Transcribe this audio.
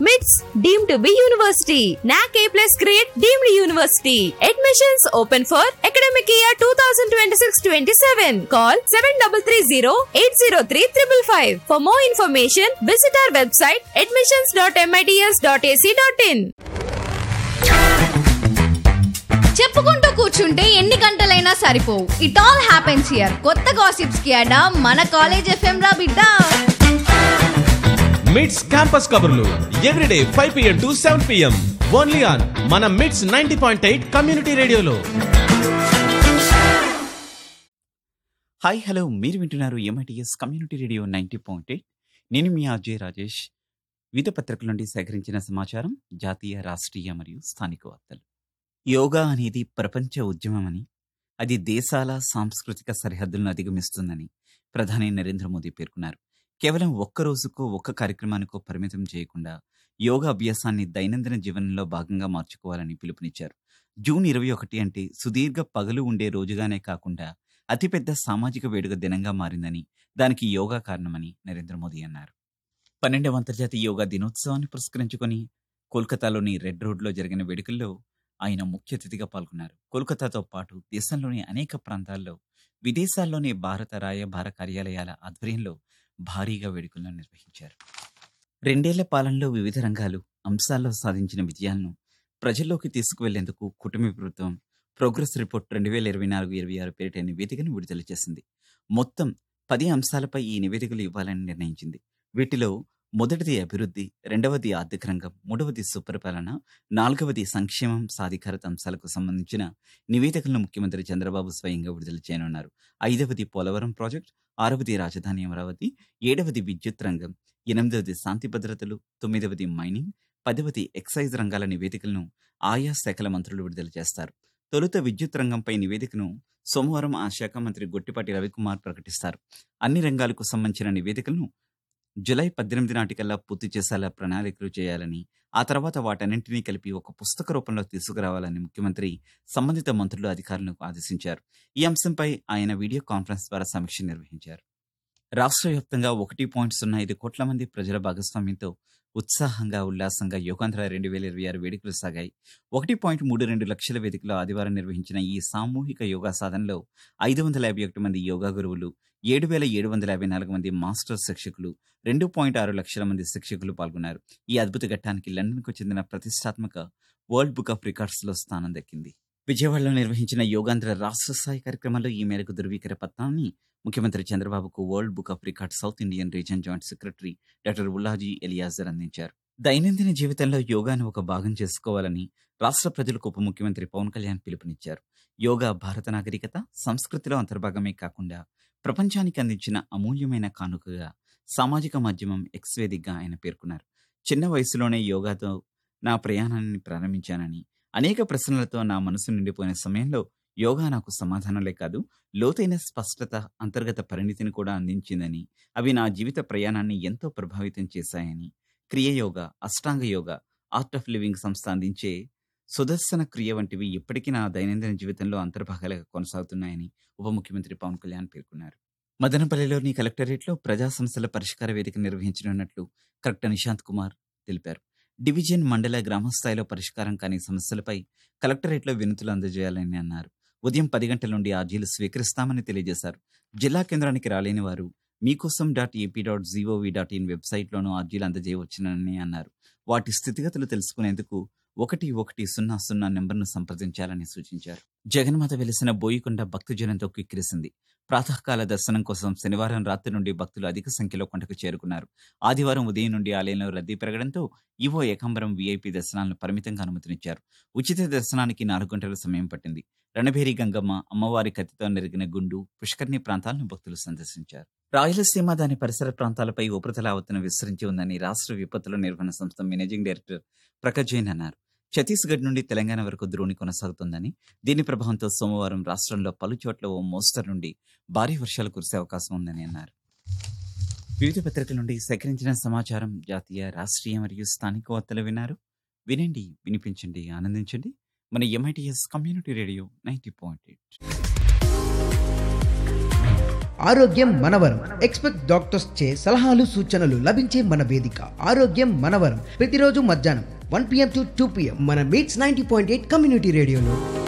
మిట్స్ deem to B university NAAC A plus grade deemed university admissions open for academic year two thousand twenty six twenty seven call seven double three zero eight zero three triple five for more information visit our website admissions dot MITS dot AC dot in చెప్పుకుంటూ కూర్చుంటే ఎన్ని గంటలైనా సరిపోవు it all happens here కొత్త gossips కి అడా మన college FM రా బిడ్డ మిడ్స్ క్యాంపస్ కబుర్లు everyday five PM to seven PM only on మన MITS ninety point eight community రేడియోలో హాయ్ హలో మీరు వింటున్నారు MITS community radio ninety point eight నేను మీ అజయ్ రాజేష్ వివిధ పత్రికల నుండి సేకరించిన సమాచారం జాతీయ రాష్ట్రీయ మరియు స్థానిక వార్తలు యోగా అనేది ప్రపంచ ఉద్యమమని అది దేశాల సాంస్కృతిక సరిహద్దులను అధిగమిస్తుందని ప్రధాని నరేంద్ర మోదీ పేర్కొన్నారు కేవలం ఒక్క రోజుకో ఒక్క కార్యక్రమానికో పరిమితం చేయకుండా యోగా అభ్యాసాన్ని దైనందిన జీవనంలో భాగంగా మార్చుకోవాలని పిలుపునిచ్చారు జూన్ ఇరవై ఒకటి అంటే సుదీర్ఘ పగలు ఉండే రోజుగానే కాకుండా అతిపెద్ద సామాజిక వేడుక దినంగా మారిందని దానికి యోగా కారణమని నరేంద్ర మోదీ అన్నారు పన్నెండవ అంతర్జాతీయ యోగా దినోత్సవాన్ని పురస్కరించుకొని కోల్కతాలోని రెడ్ రోడ్లో జరిగిన వేడుకల్లో ఆయన ముఖ్య అతిథిగా పాల్గొన్నారు కోల్కతాతో పాటు దేశంలోని అనేక ప్రాంతాల్లో విదేశాల్లోని భారత రాయబార కార్యాలయాల ఆధ్వర్యంలో భారీగా వేడుకలను నిర్వహించారు రెండేళ్ల పాలనలో వివిధ రంగాలు అంశాల్లో సాధించిన విజయాలను ప్రజల్లోకి తీసుకువెళ్లేందుకు కుటుంబ ప్రభుత్వం ప్రోగ్రెస్ రిపోర్ట్ రెండు వేల ఇరవై నాలుగు ఇరవై ఆరు పేరిట నివేదికను విడుదల చేసింది మొత్తం పది అంశాలపై ఈ నివేదికలు ఇవ్వాలని నిర్ణయించింది వీటిలో మొదటిది అభివృద్ధి రెండవది ఆర్థిక రంగం మూడవది సుపరిపాలన నాలుగవది సంక్షేమం సాధికారత అంశాలకు సంబంధించిన నివేదికలను ముఖ్యమంత్రి చంద్రబాబు స్వయంగా విడుదల చేయనున్నారు ఐదవది పోలవరం ప్రాజెక్ట్ ఆరవది రాజధాని అమరావతి ఏడవది విద్యుత్ రంగం ఎనిమిదవది శాంతి భద్రతలు తొమ్మిదవది మైనింగ్ పదవది ఎక్సైజ్ రంగాల నివేదికలను ఆయా శాఖల మంత్రులు విడుదల చేస్తారు తొలుత విద్యుత్ రంగంపై నివేదికను సోమవారం ఆ శాఖ మంత్రి గొట్టిపాటి రవికుమార్ ప్రకటిస్తారు అన్ని రంగాలకు సంబంధించిన నివేదికలను జులై పద్దెనిమిది నాటికల్లా పూర్తి చేసేలా ప్రణాళికలు చేయాలని ఆ తర్వాత వాటన్నింటినీ కలిపి ఒక పుస్తక రూపంలో తీసుకురావాలని ముఖ్యమంత్రి సంబంధిత మంత్రులు అధికారులకు ఆదేశించారు ఈ అంశంపై ఆయన వీడియో కాన్ఫరెన్స్ ద్వారా సమీక్ష నిర్వహించారు రాష్ట్ర వ్యాప్తంగా ఒకటి పాయింట్ సున్నా ఐదు కోట్ల మంది ప్రజల భాగస్వామ్యంతో ఉత్సాహంగా ఉల్లాసంగా యోగాంధ్ర రెండు వేల ఇరవై ఆరు వేడుకలు సాగాయి ఒకటి పాయింట్ మూడు రెండు లక్షల వేదికలో ఆదివారం నిర్వహించిన ఈ సామూహిక యోగా సాధనలో ఐదు వందల యాభై ఒకటి మంది యోగా గురువులు ఏడు వేల ఏడు వందల యాభై నాలుగు మంది మాస్టర్ శిక్షకులు రెండు పాయింట్ ఆరు లక్షల మంది శిక్షకులు పాల్గొన్నారు ఈ అద్భుత ఘట్టానికి లండన్కు చెందిన ప్రతిష్టాత్మక వరల్డ్ బుక్ ఆఫ్ రికార్డ్స్లో స్థానం దక్కింది విజయవాడలో నిర్వహించిన యోగాంధ్ర రాష్ట్ర స్థాయి కార్యక్రమంలో ఈ మేరకు ధృవీకర పత్రాన్ని ముఖ్యమంత్రి చంద్రబాబుకు world book of record south Indian region joint secretary doctor Ullaji Eleazar అందించారు దైనందిన జీవితంలో యోగాను ఒక భాగం చేసుకోవాలని రాష్ట్ర ప్రజలకు ఉప ముఖ్యమంత్రి పవన్ కళ్యాణ్ పిలుపునిచ్చారు యోగా భారత నాగరికత సంస్కృతిలో అంతర్భాగమే కాకుండా ప్రపంచానికి అందించిన అమూల్యమైన కానుకగా సామాజిక మాధ్యమం ఎక్స్ వేదికగా ఆయన పేర్కొన్నారు చిన్న వయసులోనే యోగాతో నా ప్రయాణాన్ని ప్రారంభించానని అనేక ప్రశ్నలతో నా మనసు నిండిపోయిన సమయంలో యోగా నాకు సమాధానాలే కాదు లోతైన స్పష్టత అంతర్గత పరిణితిని కూడా అందించిందని అవి నా జీవిత ప్రయాణాన్ని ఎంతో ప్రభావితం చేశాయని Kriya Yoga Ashtanga yoga art of living సంస్థ అందించే సుదర్శన క్రియ వంటివి ఇప్పటికీ నా దైనందిన జీవితంలో అంతర్భాగాలుగా కొనసాగుతున్నాయని ఉప ముఖ్యమంత్రి పవన్ కళ్యాణ్ పేర్కొన్నారు మదనపల్లిలోని కలెక్టరేట్లో ప్రజా సమస్యల పరిష్కార వేదిక నిర్వహించనున్నట్లు కలెక్టర్ నిశాంత్ కుమార్ తెలిపారు డివిజన్ మండల గ్రామ స్థాయిలో పరిష్కారం కాని సమస్యలపై కలెక్టరేట్లో వినతులు అందజేయాలని అన్నారు ఉదయం పది గంటల నుండి అర్జీలు స్వీకరిస్తామని తెలియజేశారు జిల్లా కేంద్రానికి రాలేని వారు మీకోసం dot AP dot GOV dot in వెబ్సైట్లోనూ అర్జీలు అందజేయవచ్చునని అన్నారు వాటి స్థితిగతులు తెలుసుకునేందుకు ఒకటి ఒకటి సున్నా సున్నా నెంబర్ను సంప్రదించాలని సూచించారు జగన్మాత వెలిసిన బోయికొండ భక్తజనంతో కిక్కిరిసింది ప్రాతకాల దర్శనం కోసం శనివారం రాత్రి నుండి భక్తులు అధిక సంఖ్యలో కొండకు చేరుకున్నారు ఆదివారం ఉదయం నుండి ఆలయంలో రద్దీ పెరగడంతో ఈవో ఏకాంబరం వీఐపీ దర్శనాలను పరిమితంగా అనుమతినిచ్చారు ఉచిత దర్శనానికి నాలుగు గంటల సమయం పట్టింది రణభేరి గంగమ్మ అమ్మవారి కత్తితో నెరిగిన గుండు పుష్కర్ణి ప్రాంతాలను భక్తులు సందర్శించారు రాయలసీమ దాని పరిసర ప్రాంతాలపై ఉపరితల ఆవర్తన విస్తరించి ఉందని రాష్ట్ర విపత్తుల నిర్వహణ సంస్థ మేనేజింగ్ డైరెక్టర్ ప్రకాష్ జైన్ అన్నారు ఛత్తీస్గఢ్ నుండి తెలంగాణ వరకు ద్రోణి కొనసాగుతోందని దీని ప్రభావంతో సోమవారం రాష్ట్రంలో పలు చోట్ల ఓ మోస్తరు నుండి భారీ వర్షాలు కురిసే అవకాశం ఉందని అన్నారు వివిధ పత్రికల నుండి సేకరించిన సమాచారం జాతీయ రాష్ట్రీయ మరియు స్థానిక వార్తలు విన్నారు వినండి వినిపించండి ఆనందించండి మన MITS community radio ninety point eight ఆరోగ్యం మనవరం ఎక్స్పెక్ట్ డాక్టర్స్ చే సలహాలు సూచనలు లభించే మన వేదిక ఆరోగ్యం మనవరం ప్రతిరోజు మధ్యాహ్నం one PM to two PM మన MITS ninety point eight community రేడియోలో